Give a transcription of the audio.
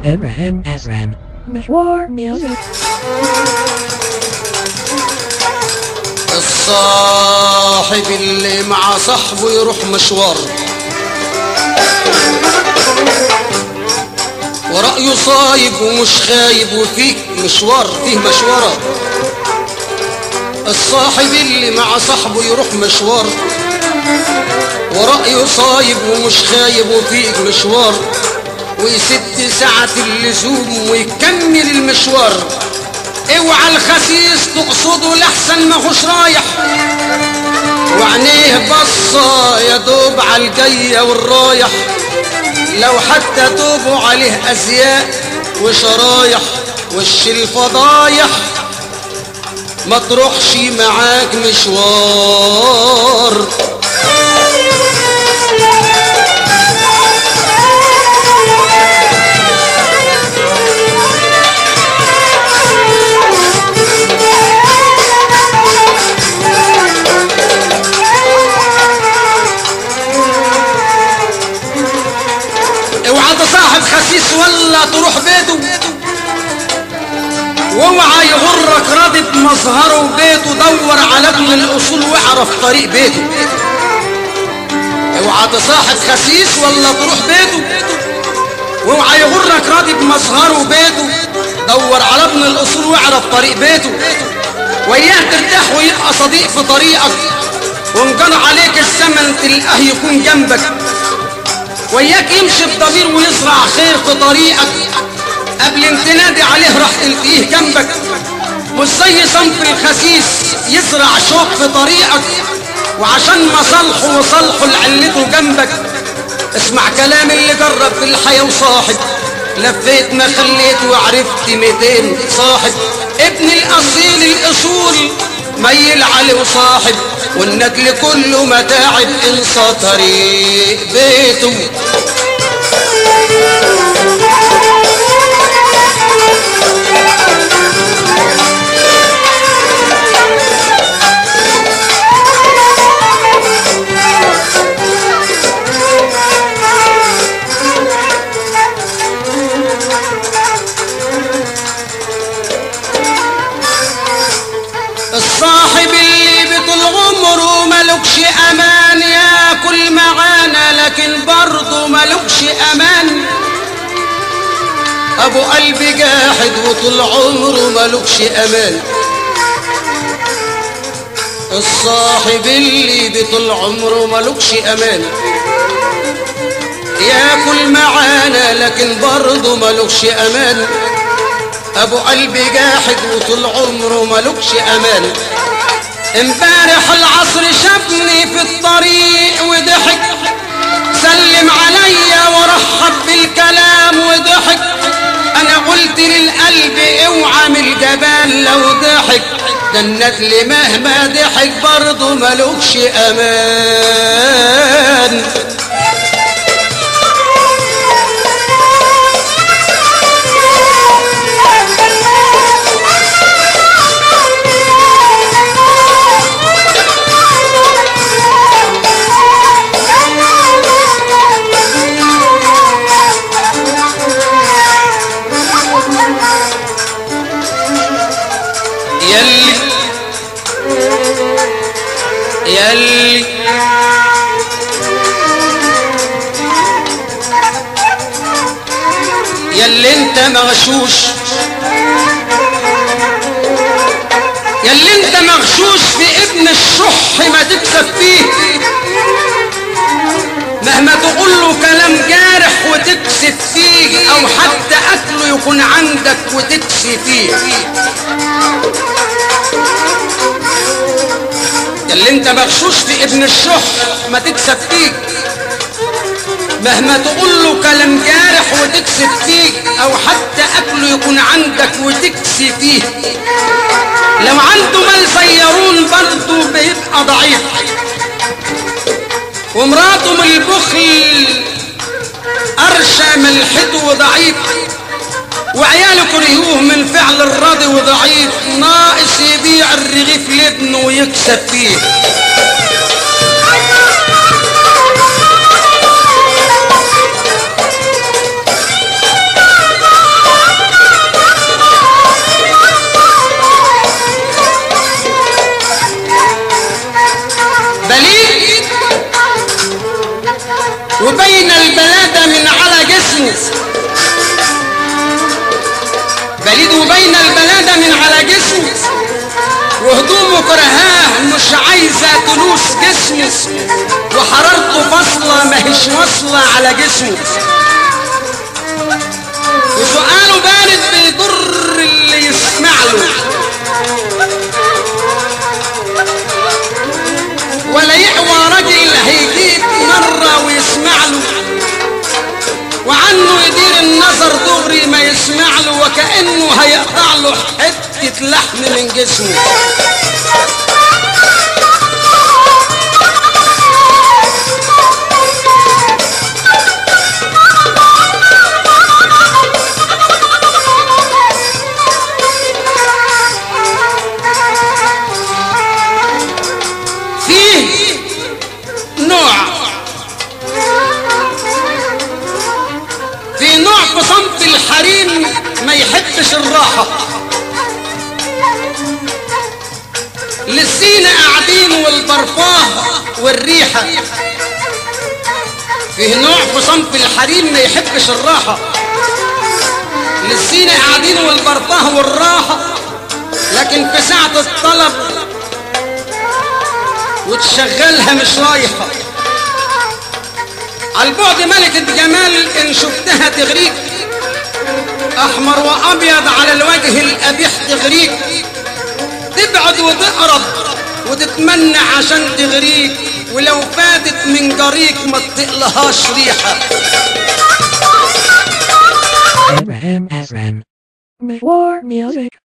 Abraham Azram. Mishwar Music. الصاحب اللي مع صاحبه يروح مشوار ورأيه صايب ومش خايب وفيه مشوار فيه مشوره الصاحب اللي مع صاحبه يروح مشوار ورأيه صايب ومش خايب وفيه مشوار ويسد ساعة اللزوم ويكمل المشوار اوعى الخسيس تقصده لحسن ما هوش رايح وعينيه بصة يا دوب على الجاية والرايح لو حتى توبوا عليه أزياء وشرايح وش الفضايح ما تروحش معاك مشوار اوعى تصاحب خسيس ولا تروح بيته واوعى يغرك راضي بمظهره وبيته دور على ابن الاصول واعرف طريق بيته اوعى تصاحب خسيس ولا تروح بيته واوعى يغرك راضي بمظهره وبيته دور على ابن الاصول واعرف طريق بيته وياه ترتاح ويبقى صديق في طريقك وان كان عليك الزمن تلقاه يكون جنبك وياك يمشي بضمير ويزرع خير في طريقك قبل ان تنادي عليه راح تلقيه جنبك مش زي صنف الخسيس يزرع شوك في طريقك وعشان مصالحه وصالحه لعلته جنبك اسمع كلام اللي جرب في الحياة وصاحب لفيت ما خليت وعرفت 200 صاحب ابن الاصيل الاصول ميل عليه وصاحب والنجل كله متاعب انسى طريق بيته الصاحب اللي بطول عمره ملكش امان ياكل معانا لكن برضه ملكش امان ابو قلبي جاحد وطول عمره ملكش امان الصاحب اللي بطول عمره ملكش امان ياكل معانا لكن برضه ملكش امان ابو قلبي جاحد وطول عمره ملكش امان امبارح العصر شافني في الطريق وضحك سلم عليا ورحب بالكلام وضحك انا قلت للقلب اوعى من الجبال لو ضحك ده النتل مهما ضحك برضه ملوكش امان يلي يلي يلي انت مغشوش يلي انت مغشوش في ابن الشح ما تكسب فيه مهما تقول له كلام جارح وتكسب فيه او حتى اكله يكون عندك وتكسي فيه اللي انت مغشوش في ابن الشح ما تكسب فيك مهما تقول له كلام جارح وتكسب فيك او حتى اكله يكون عندك وتكسي فيه لو عنده مال زيرون برضه بيبقى ضعيف ومراته من البخل ارشى ملحته وضعيف وعياله كرهوه من فعل الراضي وضعيف ناقص يبيع الرغيف لابنه ويكسب فيه كرهاه مش عايزة تلوس جسمه وحرارته فاصلة ماهيش واصلة على جسمه وسؤاله بارد بيضر اللي يسمع له ولا يقوى راجل هيجيب مرة ويسمع له وعنه يدير النظر دغري ما يسمع له وكأنه هيقطع له حتة لحم من جسمه فيه نوع في نوع في صنف الحريم ما يحبش الراحة للسين قاعدين والبرفاه والريحة فيه نوع في صنف الحريم ما يحبش الراحة للسين قاعدين والبرفاه والراحة لكن في ساعة الطلب وتشغلها مش رايحة على البعد ملكة جمال إن شفتها تغريك أحمر وأبيض على الوجه القبيح تغريك تبعد وتقرب وتتمنى عشان تغريك ولو فاتت من جريك ما تقلهاش ريحة Abraham Asran. Mishwar Music.